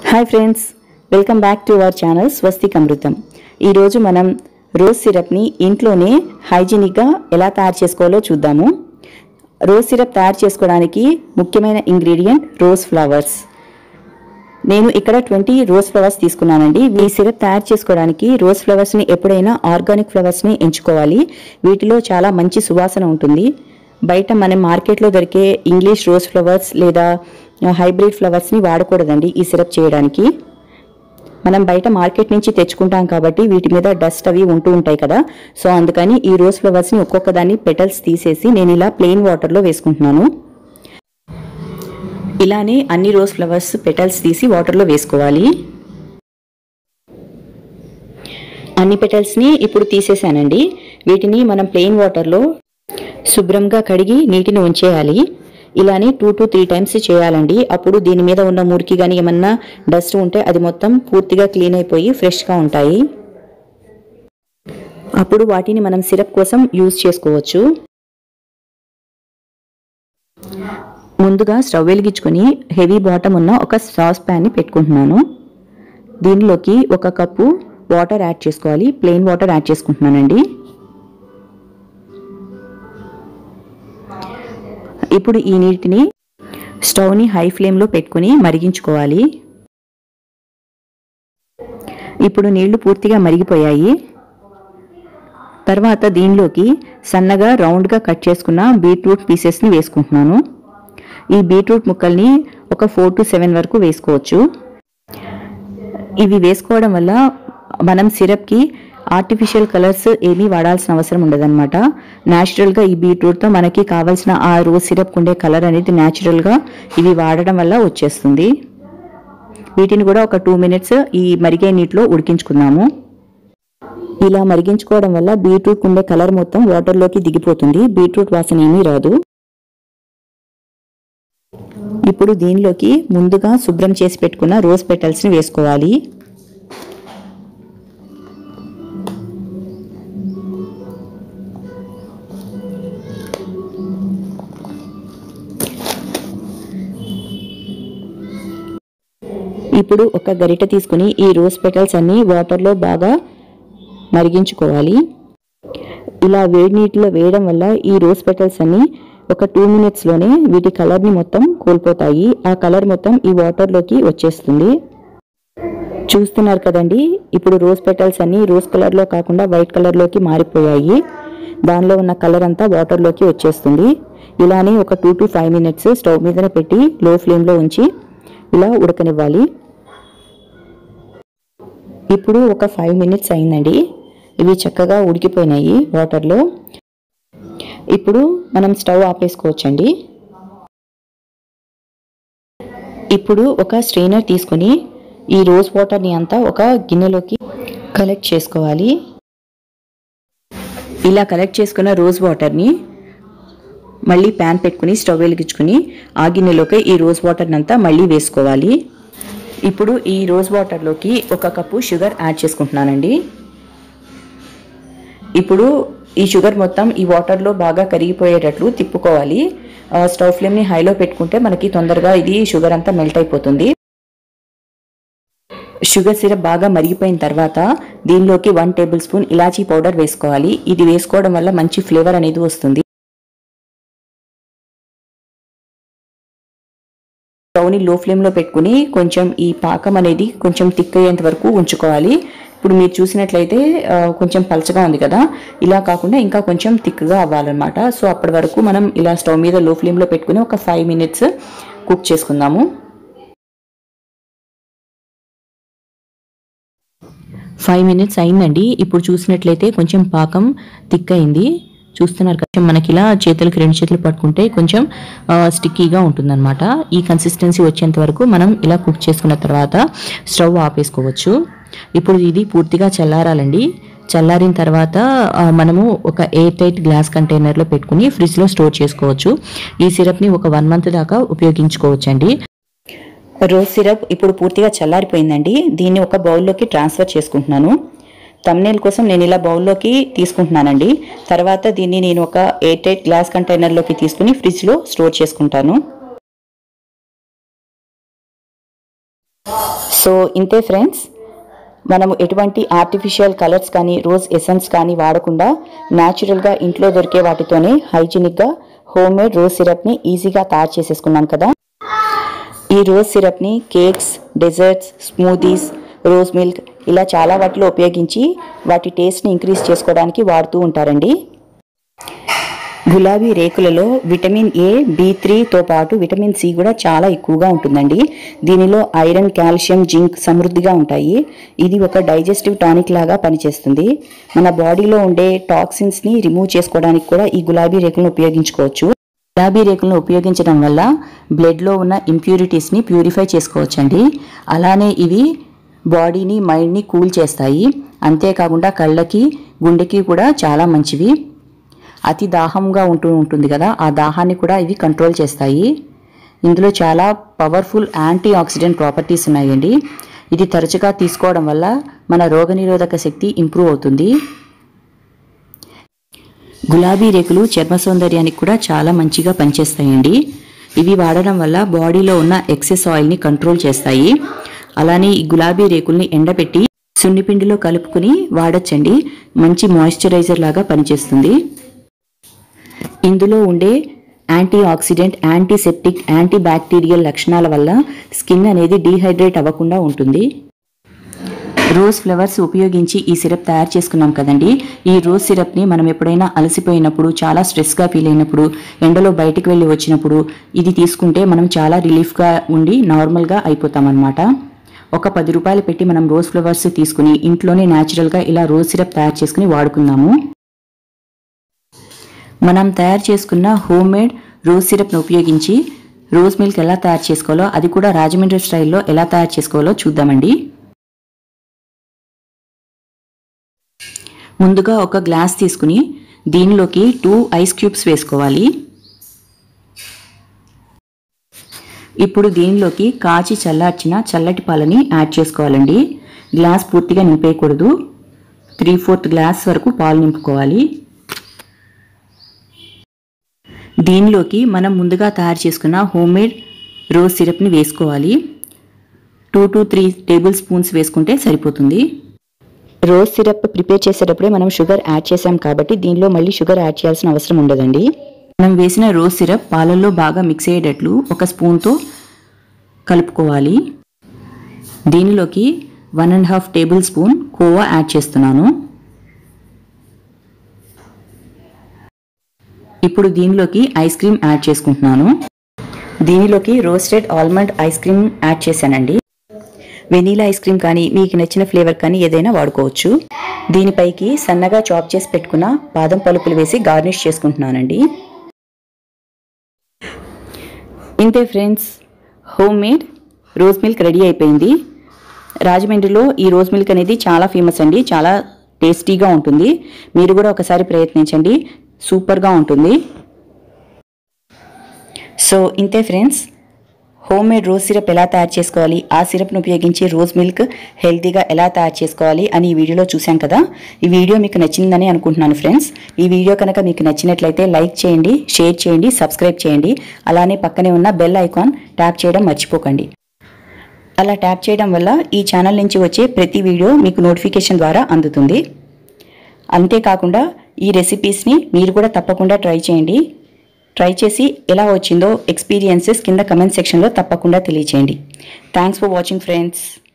hi friends welcome back to our channel Swastik Amrutham ఈరోజు మనం rose సిరప్ని ఇంట్లోనే హైజీనిక్గా ఎలా తయారు చేసుకోవాలో చూద్దాము రోజ్ సిరప్ తయారు చేసుకోవడానికి ముఖ్యమైన ఇంగ్రీడియంట్ రోజ్ ఫ్లవర్స్ నేను ఇక్కడ ట్వంటీ రోజ్ ఫ్లవర్స్ తీసుకున్నానండి ఈ సిరప్ తయారు చేసుకోవడానికి రోజ్ ఫ్లవర్స్ని ఎప్పుడైనా ఆర్గానిక్ ఫ్లవర్స్ని ఎంచుకోవాలి వీటిలో చాలా మంచి సువాసన ఉంటుంది బయట మనం మార్కెట్లో దొరికే ఇంగ్లీష్ రోజ్ ఫ్లవర్స్ లేదా హైబ్రిడ్ ఫ్లవర్స్ని వాడకూడదండి ఈ సిరప్ చేయడానికి మనం బయట మార్కెట్ నుంచి తెచ్చుకుంటాం కాబట్టి వీటి మీద డస్ట్ అవి ఉంటూ ఉంటాయి కదా సో అందుకని ఈ రోజ్ ఫ్లవర్స్ని ఒక్కొక్క దాన్ని పెటల్స్ తీసేసి నేను ఇలా ప్లెయిన్ వాటర్లో వేసుకుంటున్నాను ఇలానే అన్ని రోజ్ ఫ్లవర్స్ పెటల్స్ తీసి వాటర్లో వేసుకోవాలి అన్ని పెటల్స్ని ఇప్పుడు తీసేసానండి వీటిని మనం ప్లెయిన్ వాటర్లో శుభ్రంగా కడిగి నీటిని ఉంచేయాలి ఇలానే టూ టు త్రీ టైమ్స్ చేయాలండి అప్పుడు దీని మీద ఉన్న మురికి కానీ ఏమన్నా డస్ట్ ఉంటే అది మొత్తం పూర్తిగా క్లీన్ అయిపోయి ఫ్రెష్గా ఉంటాయి అప్పుడు వాటిని మనం సిరప్ కోసం యూజ్ చేసుకోవచ్చు ముందుగా స్టవ్ వెలిగించుకొని హెవీ బాటమ్ ఉన్న ఒక సాస్ ప్యాన్ని పెట్టుకుంటున్నాను దీనిలోకి ఒక కప్పు వాటర్ యాడ్ చేసుకోవాలి ప్లెయిన్ వాటర్ యాడ్ చేసుకుంటున్నానండి ఇప్పుడు ఈ నీటిని స్టవ్ని హై ఫ్లేమ్లో పెట్టుకుని మరిగించుకోవాలి ఇప్పుడు నీళ్లు పూర్తిగా మరిగిపోయాయి తర్వాత దీనిలోకి సన్నగా రౌండ్గా కట్ చేసుకున్న బీట్రూట్ పీసెస్ని వేసుకుంటున్నాను ఈ బీట్రూట్ ముక్కల్ని ఒక ఫోర్ టు సెవెన్ వరకు వేసుకోవచ్చు ఇవి వేసుకోవడం వల్ల మనం సిరప్కి ఆర్టిఫిషియల్ కలర్స్ ఏమీ వాడాల్సిన అవసరం ఉండదన్నమాట న్యాచురల్గా ఈ బీట్రూట్తో మనకి కావాల్సిన ఆ రోజ్ సిరప్ ఉండే కలర్ అనేది న్యాచురల్గా ఇవి వాడడం వల్ల వచ్చేస్తుంది వీటిని కూడా ఒక టూ మినిట్స్ ఈ మరిగే నీటిలో ఉడికించుకుందాము ఇలా మరిగించుకోవడం వల్ల బీట్రూట్ ఉండే కలర్ మొత్తం వాటర్లోకి దిగిపోతుంది బీట్రూట్ వాసన ఏమీ రాదు ఇప్పుడు దీనిలోకి ముందుగా శుభ్రం చేసి పెట్టుకున్న రోజ్ పెటల్స్ని వేసుకోవాలి ఇప్పుడు ఒక గరిట తీసుకుని ఈ రోజ్ పెటల్స్ అన్ని వాటర్లో బాగా మరిగించుకోవాలి ఇలా వేడి నీటిలో వేయడం వల్ల ఈ రోజ్ పెటల్స్ అన్ని ఒక టూ మినిట్స్లోనే వీటి కలర్ని మొత్తం కోల్పోతాయి ఆ కలర్ మొత్తం ఈ వాటర్లోకి వచ్చేస్తుంది చూస్తున్నారు కదండి ఇప్పుడు రోజ్ పెటల్స్ అన్ని రోజ్ కలర్లో కాకుండా వైట్ కలర్లోకి మారిపోయాయి దానిలో ఉన్న కలర్ అంతా వాటర్లోకి వచ్చేస్తుంది ఇలానే ఒక two to five minutes stove మీదనే పెట్టి లో ఫ్లేమ్లో ఉంచి ఇలా ఉడకనివ్వాలి ఇప్పుడు ఒక ఫైవ్ మినిట్స్ అయిందండి ఇవి చక్కగా ఉడికిపోయినాయి వాటర్లో ఇప్పుడు మనం స్టవ్ ఆపేసుకోవచ్చండి ఇప్పుడు ఒక స్ట్రెయినర్ తీసుకొని ఈ రోజ్ వాటర్ని అంతా ఒక గిన్నెలోకి కలెక్ట్ చేసుకోవాలి ఇలా కలెక్ట్ చేసుకున్న రోజ్ వాటర్ని మళ్ళీ ప్యాన్ పెట్టుకుని స్టవ్ వెలిగించుకుని ఆ గిన్నెలోకి ఈ రోజ్ వాటర్ని అంతా మళ్ళీ వేసుకోవాలి ఇప్పుడు ఈ రోజ్ వాటర్లోకి ఒక కప్పు షుగర్ యాడ్ చేసుకుంటున్నానండి ఇప్పుడు ఈ షుగర్ మొత్తం ఈ వాటర్లో బాగా కరిగిపోయేటట్లు తిప్పుకోవాలి స్టవ్ ఫ్లేమ్ని హైలో పెట్టుకుంటే మనకి తొందరగా ఇది షుగర్ అంతా మెల్ట్ అయిపోతుంది షుగర్ సిరప్ బాగా మరిగిపోయిన తర్వాత దీనిలోకి వన్ టేబుల్ స్పూన్ ఇలాచీ పౌడర్ వేసుకోవాలి ఇది వేసుకోవడం వల్ల మంచి ఫ్లేవర్ అనేది వస్తుంది స్టవ్ని లో ఫ్లేమ్లో పెట్టుకుని కొంచెం ఈ పాకం అనేది కొంచెం థిక్ అయ్యేంత వరకు ఉంచుకోవాలి ఇప్పుడు మీరు చూసినట్లయితే కొంచెం పలచగా ఉంది కదా ఇలా కాకుండా ఇంకా కొంచెం థిక్గా అవ్వాలన్నమాట సో అప్పటి వరకు మనం ఇలా స్టవ్ మీద లో ఫ్లేమ్లో పెట్టుకుని ఒక ఫైవ్ మినిట్స్ కుక్ చేసుకుందాము ఫైవ్ మినిట్స్ అయిందండి ఇప్పుడు చూసినట్లయితే కొంచెం పాకం థిక్ అయింది చూస్తున్నారు కొంచెం మనకి ఇలా చేతులకి రెండు చేతులు పట్టుకుంటే కొంచెం స్టిక్కీగా ఉంటుందన్నమాట ఈ కన్సిస్టెన్సీ వచ్చేంత వరకు మనం ఇలా కుక్ చేసుకున్న తర్వాత స్టవ్ ఆపేసుకోవచ్చు ఇప్పుడు ఇది పూర్తిగా చల్లారాలండి చల్లారిన తర్వాత మనము ఒక ఎయిర్ టైట్ గ్లాస్ కంటైనర్లో పెట్టుకుని ఫ్రిడ్జ్లో స్టోర్ చేసుకోవచ్చు ఈ సిరప్ని ఒక వన్ మంత్ దాకా ఉపయోగించుకోవచ్చు అండి రోజ్ సిరప్ ఇప్పుడు పూర్తిగా చల్లారిపోయిందండి దీన్ని ఒక బౌల్లోకి ట్రాన్స్ఫర్ చేసుకుంటున్నాను తమ్నేల్ కోసం నేను ఇలా బౌల్లోకి తీసుకుంటున్నానండి తర్వాత దీన్ని నేను ఒక ఎయిర్ టైట్ గ్లాస్ కంటైనర్లోకి తీసుకుని ఫ్రిడ్జ్లో స్టోర్ చేసుకుంటాను సో ఇంతే ఫ్రెండ్స్ మనము ఎటువంటి ఆర్టిఫిషియల్ కలర్స్ కానీ రోజ్ ఎసెన్స్ కానీ వాడకుండా న్యాచురల్గా ఇంట్లో దొరికే వాటితోనే హైజీనిక్గా హోమ్ మేడ్ రోజ్ సిరప్ని ఈజీగా తయారు చేసేసుకున్నాం కదా ఈ రోజ్ సిరప్ని cakes desserts smoothies rose milk ఇలా చాలా వాటిలో ఉపయోగించి వాటి టేస్ట్ని ఇంక్రీజ్ చేసుకోవడానికి వాడుతూ ఉంటారండి గులాబీ రేకులలో విటమిన్ ఏ బి త్రీతో పాటు విటమిన్ సి కూడా చాలా ఎక్కువగా ఉంటుందండి దీనిలో ఐరన్ కాల్షియం జింక్ సమృద్ధిగా ఉంటాయి ఇది ఒక డైజెస్టివ్ టానిక్ లాగా పనిచేస్తుంది మన బాడీలో ఉండే టాక్సిన్స్ని రిమూవ్ చేసుకోవడానికి కూడా ఈ గులాబీ రేకులను ఉపయోగించుకోవచ్చు గులాబీ రేకులను ఉపయోగించడం వల్ల బ్లడ్లో ఉన్న ఇంప్యూరిటీస్ని ప్యూరిఫై చేసుకోవచ్చండి అలానే ఇవి బాడీని మైండ్ని కూల్ చేస్తాయి అంతేకాకుండా కళ్ళకి గుండెకి కూడా చాలా మంచివి అతి దాహంగా ఉంటూ ఉంటుంది కదా ఆ దాహాన్ని కూడా ఇవి కంట్రోల్ చేస్తాయి ఇందులో చాలా పవర్ఫుల్ యాంటీ ఆక్సిడెంట్ ప్రాపర్టీస్ ఉన్నాయండి ఇది తరచుగా తీసుకోవడం వల్ల మన రోగనిరోధక శక్తి ఇంప్రూవ్ అవుతుంది గులాబీ రేకులు చర్మ సౌందర్యానికి కూడా చాలా మంచిగా పనిచేస్తాయండి ఇవి వాడడం వల్ల బాడీలో ఉన్న ఎక్సెస్ ఆయిల్ని కంట్రోల్ చేస్తాయి అలానే ఈ గులాబీ రేకుల్ని ఎండబెట్టి సున్నిపిండిలో కలుపుకుని వాడచ్చండి మంచి మాయిశ్చరైజర్ లాగా పనిచేస్తుంది ఇందులో ఉండే antioxidant antiseptic antibacterial లక్షణాల వల్ల స్కిన్ అనేది డీహైడ్రేట్ అవ్వకుండా ఉంటుంది రోజ్ ఫ్లవర్స్ ఉపయోగించి ఈ సిరప్ తయారు చేసుకున్నాం కదండి ఈ రోజ్ సిరప్ని మనం ఎప్పుడైనా అలసిపోయినప్పుడు చాలా స్ట్రెస్గా ఫీల్ అయినప్పుడు ఎండలో బయటికి వెళ్ళి వచ్చినప్పుడు ఇది తీసుకుంటే మనం చాలా రిలీఫ్గా ఉండి నార్మల్గా అయిపోతామన్నమాట ఒక పది రూపాయలు పెట్టి మనం రోజ్ ఫ్లవర్స్ తీసుకుని ఇంట్లోనే న్యాచురల్గా ఇలా రోజ్ సిరప్ తయారు చేసుకుని వాడుకుందాము మనం తయారు చేసుకున్న హోమ్ మేడ్ రోజ్ సిరప్ను ఉపయోగించి రోజ్ మిల్క్ ఎలా తయారు చేసుకోవాలో అది కూడా రాజమండ్రి స్టైల్లో ఎలా తయారు చేసుకోవాలో చూద్దామండి ముందుగా ఒక గ్లాస్ తీసుకుని దీనిలోకి టూ ఐస్ క్యూబ్స్ వేసుకోవాలి ఇప్పుడు దీనిలోకి కాచి చల్లార్చిన చల్లటి పాలని యాడ్ చేసుకోవాలండి గ్లాస్ పూర్తిగా నింపేయకూడదు త్రీ ఫోర్త్ గ్లాస్ వరకు పాలు నింపుకోవాలి దీనిలోకి మనం ముందుగా తయారు చేసుకున్న హోమ్ మేడ్ రోజ్ సిరప్ని వేసుకోవాలి two to three tablespoons వేసుకుంటే సరిపోతుంది రోజ్ సిరప్ ప్రిపేర్ చేసేటప్పుడే మనం షుగర్ యాడ్ చేసాం కాబట్టి దీనిలో మళ్ళీ షుగర్ యాడ్ చేయాల్సిన అవసరం ఉండదండి మనం వేసిన రోజ్ సిరప్ పాలల్లో బాగా మిక్స్ అయ్యేటట్లు ఒక స్పూన్తో కలుపుకోవాలి దీనిలోకి one and half tablespoon కోవా యాడ్ చేస్తున్నాను ఇప్పుడు దీనిలోకి ఐస్ క్రీమ్ యాడ్ చేసుకుంటున్నాను దీనిలోకి roasted almond ice cream add చేశానండి వెనీలా ఐస్ క్రీమ్ కానీ మీకు నచ్చిన ఫ్లేవర్ కానీ ఏదైనా వాడుకోవచ్చు దీనిపైకి సన్నగా చాప్ చేసి పెట్టుకున్న బాదం పలుకులు వేసి గార్నిష్ చేసుకుంటున్నానండి ఇంతే friends home made rose milk ready అయిపోయింది రాజమండ్రిలో ఈ రోజ్ మిల్క్ అనేది చాలా ఫేమస్ అండి చాలా టేస్టీగా ఉంటుంది మీరు కూడా ఒకసారి ప్రయత్నించండి సూపర్గా ఉంటుంది సో ఇంతే friends home made rose syrup ఎలా తయారు చేసుకోవాలి ఆ సిరప్ను ఉపయోగించి రోజ్ మిల్క్ హెల్తీగా ఎలా తయారు చేసుకోవాలి అని ఈ వీడియోలో చూసాం కదా ఈ వీడియో మీకు నచ్చిందని అనుకుంటున్నాను ఫ్రెండ్స్ ఈ వీడియో కనుక మీకు నచ్చినట్లయితే లైక్ చేయండి షేర్ చేయండి సబ్స్క్రైబ్ చేయండి అలానే పక్కనే ఉన్న బెల్ ఐకాన్ ట్యాప్ చేయడం మర్చిపోకండి అలా ట్యాప్ చేయడం వల్ల ఈ ఛానల్ నుంచి వచ్చే ప్రతి వీడియో మీకు నోటిఫికేషన్ ద్వారా అందుతుంది అంతేకాకుండా ఈ రెసిపీస్ని మీరు కూడా తప్పకుండా ట్రై చేయండి ట్రై చేసి ఎలా వచ్చిందో ఎక్స్పీరియన్సెస్ కింద కమెంట్ సెక్షన్లో తప్పకుండా తెలియచేయండి థ్యాంక్స్ ఫర్ వాచింగ్ ఫ్రెండ్స్